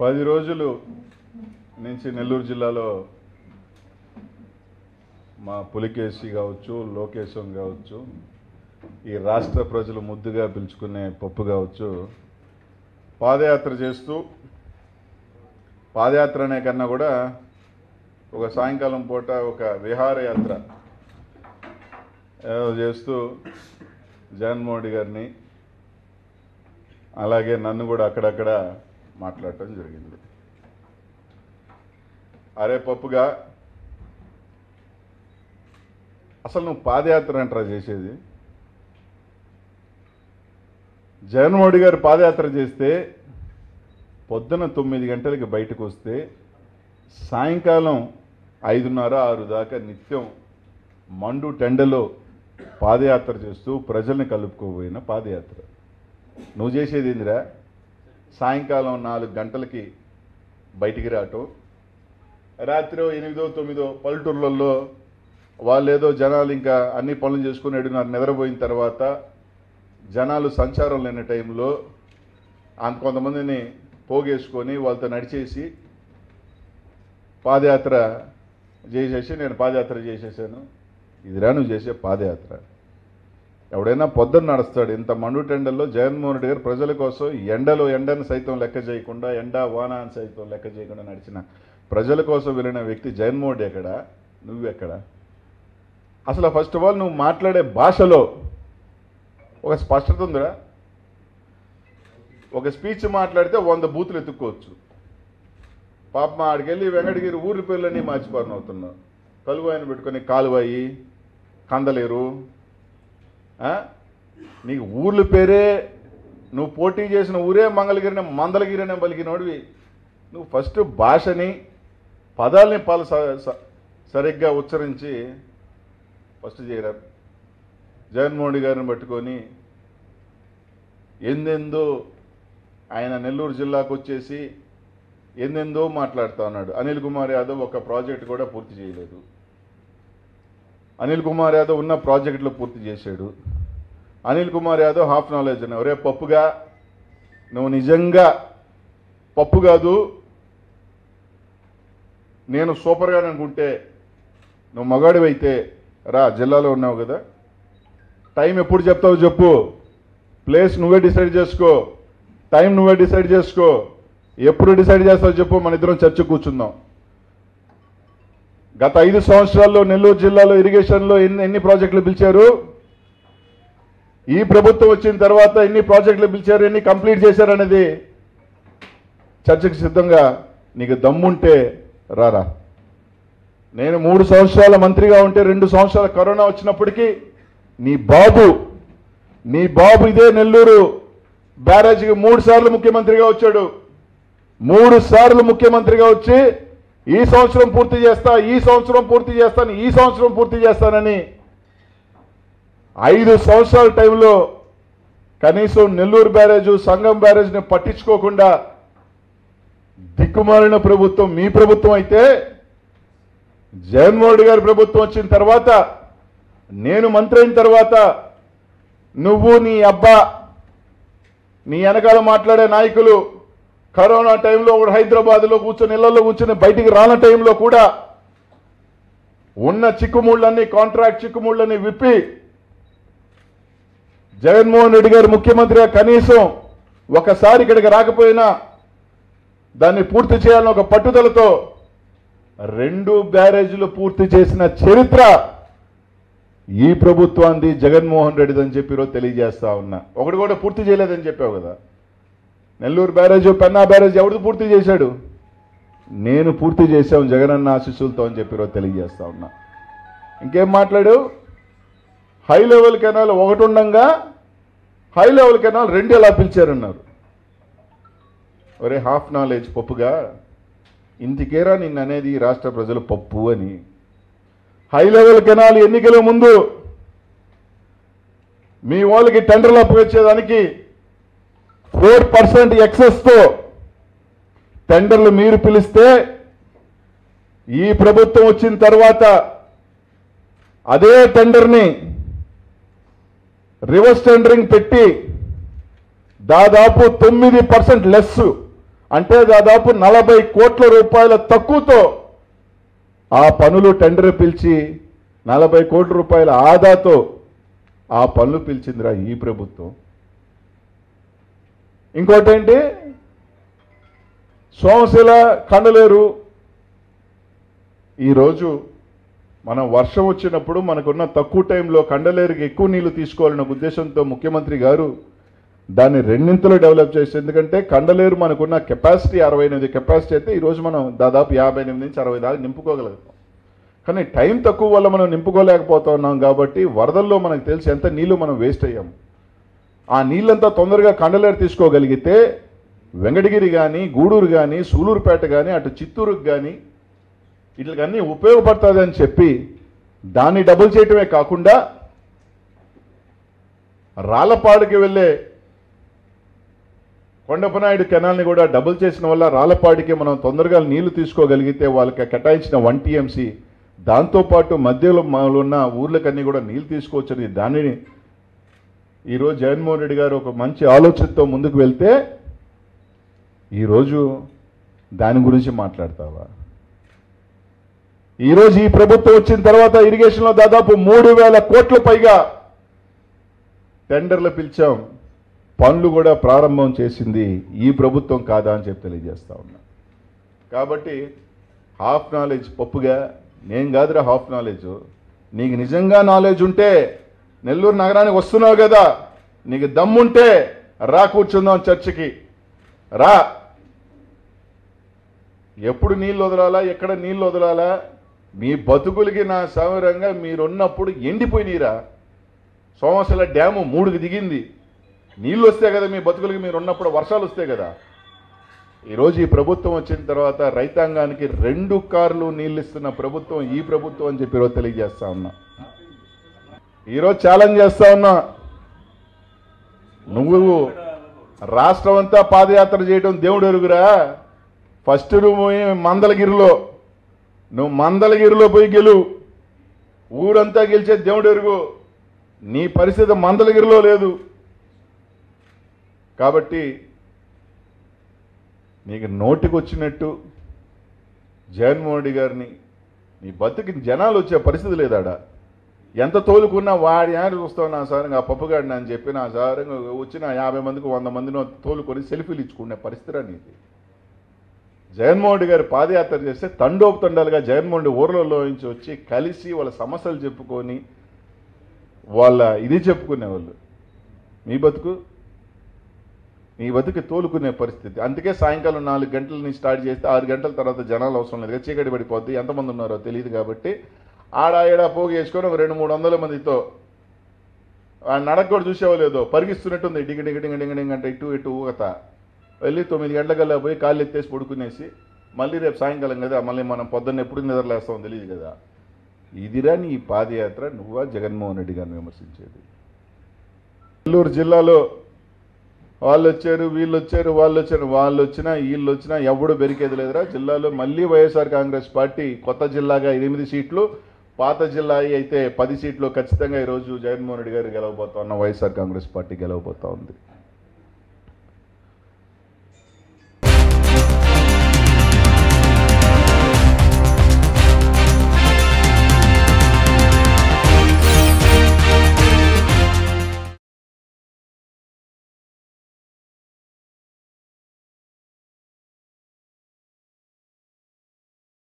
పది రోజులు నుంచి నెల్లూరు జిల్లాలో మా పులికేసి కావచ్చు లోకేశం కావచ్చు ఈ రాష్ట్ర ప్రజలు ముద్దుగా పిలుచుకునే పప్పు కావచ్చు పాదయాత్ర చేస్తూ పాదయాత్ర అనే కన్నా కూడా ఒక సాయంకాలం పూట ఒక విహారయాత్ర ఏదో చేస్తూ జగన్మోహన్ రెడ్డి గారిని అలాగే నన్ను కూడా అక్కడక్కడ మాట్లాడటం జరిగింది అరే పప్పుగా అసలు నువ్వు పాదయాత్ర అంటారా చేసేది జగన్మోహన్ రెడ్డి గారు పాదయాత్ర చేస్తే పొద్దున తొమ్మిది గంటలకి బయటకు వస్తే సాయంకాలం ఐదున్నర ఆరు దాకా నిత్యం మండు టెండలో పాదయాత్ర చేస్తూ ప్రజల్ని కలుపుకోబోయిన పాదయాత్ర నువ్వు చేసేది ఏందిరా సాయంకాలం నాలుగు గంటలకి బయటికి రావటం రాత్రి ఎనిమిదో తొమ్మిదో పల్లెటూర్లలో వాళ్ళు ఏదో జనాలు ఇంకా అన్ని పనులు చేసుకుని ఏడున్నర నిద్రపోయిన తర్వాత జనాలు సంచారం లేని టైంలో ఆ కొంతమందిని పోగేసుకొని వాళ్ళతో నడిచేసి పాదయాత్ర చేసేసి నేను పాదయాత్ర చేసేసాను ఇదిరా నువ్వు చేసే పాదయాత్ర ఎవడైనా పొద్దున్న నడుస్తాడు ఇంత మండు టెండల్లో జగన్మోహన్ రెడ్డి గారు ప్రజల కోసం ఎండలో ఎండను సైతం లెక్క చేయకుండా ఎండ వాన అని సైతం లెక్క చేయకుండా నడిచిన ప్రజల కోసం వెళ్ళిన వ్యక్తి జగన్మోహన్ రెడ్డి ఎక్కడ నువ్వెక్కడ అసలు ఫస్ట్ ఆఫ్ ఆల్ నువ్వు మాట్లాడే భాషలో ఒక స్పష్టత ఉందిరా ఒక స్పీచ్ మాట్లాడితే వంద బూతులు ఎత్తుక్కోవచ్చు పాప ఆడికెళ్ళి వెంకటగిరి ఊరి పేర్లన్నీ మార్చిపారని అవుతున్నావు కలుగు ఆయన పెట్టుకొని కాలువాయి కందలేరు ఆ? నీకు ఊర్ల పేరే నువ్వు పోటీ చేసిన ఊరే మంగళగిరిని మందలగిరిని పలికినోడివి నువ్వు ఫస్ట్ భాషని పదాలని పాలు స- స- సరిగ్గా ఉచ్చరించి ఫస్ట్ చేయరా జగన్మోహన్ రెడ్డి గారిని పట్టుకొని ఎందెందో ఆయన నెల్లూరు జిల్లాకు వచ్చేసి ఎందెందో మాట్లాడుతా ఉన్నాడు అనిల్ కుమార్ యాదవ్ ఒక ప్రాజెక్ట్ కూడా పూర్తి చేయలేదు అనిల్ కుమార్ యాదవ్ ఉన్న ప్రాజెక్టులు పూర్తి చేశాడు అనిల్ కుమార్ యాదవ్ హాఫ్ నాలెడ్జ్ అని ఒరే పప్పుగా నువ్వు నిజంగా పప్పు కాదు నేను సూపర్గా అనుకుంటే నువ్వు మగాడివైతే రా జిల్లాలో ఉన్నావు కదా టైం ఎప్పుడు చెప్తావు చెప్పు ప్లేస్ నువ్వే డిసైడ్ చేసుకో టైం నువ్వే డిసైడ్ చేసుకో ఎప్పుడు డిసైడ్ చేస్తావు చెప్పు మన ఇద్దరం చర్చ కూర్చుందాం గత ఐదు సంవత్సరాల్లో నెల్లూరు జిల్లాలో ఇరిగేషన్లో ఎన్ని ఎన్ని ప్రాజెక్టులు పిలిచారు ఈ ప్రభుత్వం వచ్చిన తర్వాత ఎన్ని ప్రాజెక్టులు పిలిచారు ఎన్ని కంప్లీట్ చేశారు అనేది చర్చకు సిద్ధంగా నీకు దమ్ముంటే రారా నేను మూడు సంవత్సరాల మంత్రిగా ఉంటే రెండు సంవత్సరాల కరోనా వచ్చినప్పటికీ నీ బాబు నీ బాబు ఇదే నెల్లూరు బ్యారేజ్కి మూడు సార్లు ముఖ్యమంత్రిగా వచ్చాడు మూడు సార్లు ముఖ్యమంత్రిగా వచ్చి ఈ సంవత్సరం పూర్తి చేస్తా ఈ సంవత్సరం పూర్తి చేస్తాను ఈ సంవత్సరం పూర్తి చేస్తానని ఐదు సంవత్సరాల టైంలో కనీసం నెల్లూరు బ్యారేజ్ సంగం బ్యారేజ్ని పట్టించుకోకుండా దిక్కుమాలిన ప్రభుత్వం మీ ప్రభుత్వం అయితే జగన్మోహన్ రెడ్డి గారి ప్రభుత్వం వచ్చిన తర్వాత నేను మంత్రి అయిన తర్వాత నువ్వు నీ అబ్బా నీ వెనకాల మాట్లాడే నాయకులు కరోనా టైంలో ఒకడు హైదరాబాద్లో కూర్చొని ఇళ్లలో కూర్చొని బయటికి రాన టైంలో కూడా ఉన్న చిక్కుముళ్ళన్నీ కాంట్రాక్ట్ చిక్కుముళ్ళన్నీ విప్పి జగన్మోహన్ రెడ్డి గారు ముఖ్యమంత్రిగా కనీసం ఒకసారి ఇక్కడికి రాకపోయినా దాన్ని పూర్తి చేయాలని ఒక పట్టుదలతో రెండు బ్యారేజీలు పూర్తి చేసిన చరిత్ర ఈ ప్రభుత్వాన్ని జగన్మోహన్ రెడ్డిది అని చెప్పి ఈరోజు తెలియజేస్తా ఉన్నా ఒకటి కూడా పూర్తి చేయలేదని చెప్పావు కదా నెల్లూరు బ్యారేజ్ పెన్నా బ్యారేజ్ ఎవడు పూర్తి చేశాడు నేను పూర్తి చేశాం జగనన్న ఆశీస్సులతో అని చెప్పి ఈరోజు తెలియజేస్తా ఉన్నా ఇంకేం మాట్లాడు హై లెవెల్ కెనాల్ ఒకటి ఉండంగా హై లెవెల్ కెనాల్ రెండు ఎలా పిలిచారన్నారు ఒరే హాఫ్ నాలెడ్జ్ పప్పుగా ఇంటికేరా నిన్న అనేది ఈ రాష్ట్ర ప్రజలు పప్పు అని హై లెవెల్ కెనాల్ ఎన్నికల ముందు మీ వాళ్ళకి టెండర్లు అప్పగించేదానికి ఫోర్ పర్సెంట్ ఎక్సెస్తో టెండర్లు మీరు పిలిస్తే ఈ ప్రభుత్వం వచ్చిన తర్వాత అదే టెండర్ని రివర్స్ టెండరింగ్ పెట్టి దాదాపు తొమ్మిది పర్సెంట్ లెస్ అంటే దాదాపు నలభై కోట్ల రూపాయల తక్కువతో ఆ పనులు టెండర్ పిలిచి నలభై కోట్ల రూపాయల ఆదాతో ఆ పనులు పిలిచిందిరా ఈ ప్రభుత్వం ఇంకోటేంటి సోమశిల కండలేరు ఈరోజు మనం వర్షం వచ్చినప్పుడు మనకున్న తక్కువ టైంలో కండలేరుకి ఎక్కువ నీళ్లు తీసుకోవాలన్న ఉద్దేశంతో ముఖ్యమంత్రి గారు దాన్ని రెండింతలు డెవలప్ చేసి ఎందుకంటే కండలేరు మనకున్న కెపాసిటీ అరవై ఎనిమిది కెపాసిటీ అయితే ఈరోజు మనం దాదాపు యాభై ఎనిమిది నుంచి అరవై దాకా నింపుకోగలుగుతాం కానీ టైం తక్కువ వల్ల మనం నింపుకోలేకపోతా ఉన్నాం కాబట్టి వరదల్లో మనకు తెలిసి ఎంత నీళ్లు మనం వేస్ట్ అయ్యాం ఆ నీళ్ళంతా తొందరగా కండలేరు తీసుకోగలిగితే వెంకటగిరి కానీ గూడూరు కానీ సూలూరుపేట కానీ అటు చిత్తూరుకు కానీ వీటికన్నీ ఉపయోగపడుతుంది అని చెప్పి దాన్ని డబుల్ చేయటమే కాకుండా రాళ్ళపాడుకి వెళ్ళే కొండపనాయుడు కెనాల్ని కూడా డబుల్ చేసిన వల్ల రాళ్ళపాడికి మనం తొందరగా నీళ్లు తీసుకోగలిగితే వాళ్ళకి కేటాయించిన వన్ టీఎంసీ దాంతోపాటు మధ్యలో మాలో ఉన్న ఊర్లకన్నీ కూడా నీళ్లు తీసుకోవచ్చని దానిని ఈరోజు జగన్మోహన్ రెడ్డి గారు ఒక మంచి ఆలోచనతో ముందుకు వెళ్తే ఈరోజు దాని గురించి మాట్లాడతావా ఈరోజు ఈ ప్రభుత్వం వచ్చిన తర్వాత ఇరిగేషన్లో దాదాపు మూడు వేల కోట్ల పైగా టెండర్లు పిలిచాం పనులు కూడా ప్రారంభం చేసింది ఈ ప్రభుత్వం కాదా అని చెప్పి తెలియజేస్తా ఉన్నా కాబట్టి హాఫ్ నాలెడ్జ్ పప్పుగా నేను కాదురా హాఫ్ నాలెడ్జ్ నీకు నిజంగా నాలెడ్జ్ ఉంటే నెల్లూరు నగరానికి వస్తున్నావు కదా నీకు దమ్ముంటే రా కూర్చుందాం చర్చికి రా ఎప్పుడు నీళ్ళు వదలాలా ఎక్కడ నీళ్ళు వదలాలా మీ బతుకులకి నా సౌరంగా మీరున్నప్పుడు ఎండిపోయినీరా సోమశిల డ్యాము మూడుకి దిగింది నీళ్ళు వస్తే కదా మీ బతుకులకి మీరు ఉన్నప్పుడు వర్షాలు వస్తే కదా ఈరోజు ఈ ప్రభుత్వం వచ్చిన తర్వాత రైతాంగానికి రెండు కార్లు నీళ్ళు ఇస్తున్న ప్రభుత్వం ఈ ప్రభుత్వం అని చెప్పి ఈరోజు తెలియజేస్తా ఉన్నా ఈరోజు ఛాలెంజ్ చేస్తా ఉన్నా నువ్వు రాష్ట్రం అంతా పాదయాత్ర చేయడం దేవుడు ఎరుగురా ఫస్ట్ నువ్వు పోయి మందలగిరిలో నువ్వు మందలగిరిలో పోయి గెలువు ఊరంతా గెలిచే దేవుడు ఎరుగు నీ పరిస్థితి మందలగిరిలో లేదు కాబట్టి నీకు నోటికి వచ్చినట్టు జగన్మోహన్ రెడ్డి గారిని నీ బతుకి జనాలు వచ్చే పరిస్థితి లేదాడ ఎంత తోలుకున్నా వాడి ఆయన చూస్తావు నా సార్ ఆ పప్పుగాడిని అని చెప్పి నా సార్ వచ్చిన యాభై మందికి వంద మందిని తోలుకొని సెల్ఫీలు ఇచ్చుకునే పరిస్థితి నీది జగన్మోహన్ రెడ్డి గారు పాదయాత్ర చేస్తే తండోపతండాలుగా జగన్మోహన్ రెడ్డి ఊర్లలో నుంచి వచ్చి కలిసి వాళ్ళ సమస్యలు చెప్పుకొని వాళ్ళ ఇది చెప్పుకునేవాళ్ళు మీ బతుకు మీ బతుకు తోలుకునే పరిస్థితి అందుకే సాయంకాలం నాలుగు గంటల నుంచి స్టార్ట్ చేస్తే ఆరు గంటల తర్వాత జనాలు అవసరం లేదు చీకటి పడిపోద్ది ఎంతమంది ఉన్నారో తెలియదు కాబట్టి ఆడ ఈడ పోగు వేసుకొని ఒక రెండు మూడు వందల మందితో ఆ నడక కూడా చూసేవాళ్ళు లేదో పరిగిస్తున్నట్టుంది డింగ డింగ డింగ డింగ డింగ అంటే ఇటు ఇటు ఊగత వెళ్ళి తొమ్మిది గంటలకల్లా పోయి కాళ్ళు ఎత్తేసి పడుకునేసి మళ్ళీ రేపు సాయంకాలం కదా మళ్ళీ మనం పొద్దున్న ఎప్పుడు నిద్రలేస్తామో తెలియదు కదా ఇదిరా నీ పాదయాత్ర నువ్వా జగన్మోహన్ రెడ్డి గారిని విమర్శించేది నెల్లూరు జిల్లాలో వాళ్ళు వచ్చారు వీళ్ళు వచ్చారు వాళ్ళు వచ్చారు వాళ్ళు వచ్చినా వీళ్ళు వచ్చినా ఎవడు బెరికేది లేదురా జిల్లాలో మళ్ళీ వైఎస్ఆర్ కాంగ్రెస్ పార్టీ కొత్త జిల్లాగా ఎనిమిది సీట్లు పాత జిల్లా అయితే పది సీట్లు ఖచ్చితంగా ఈరోజు జగన్మోహన్ రెడ్డి గారు గెలవబోతా ఉన్న వైఎస్ఆర్ కాంగ్రెస్ పార్టీ గెలవబోతా ఉంది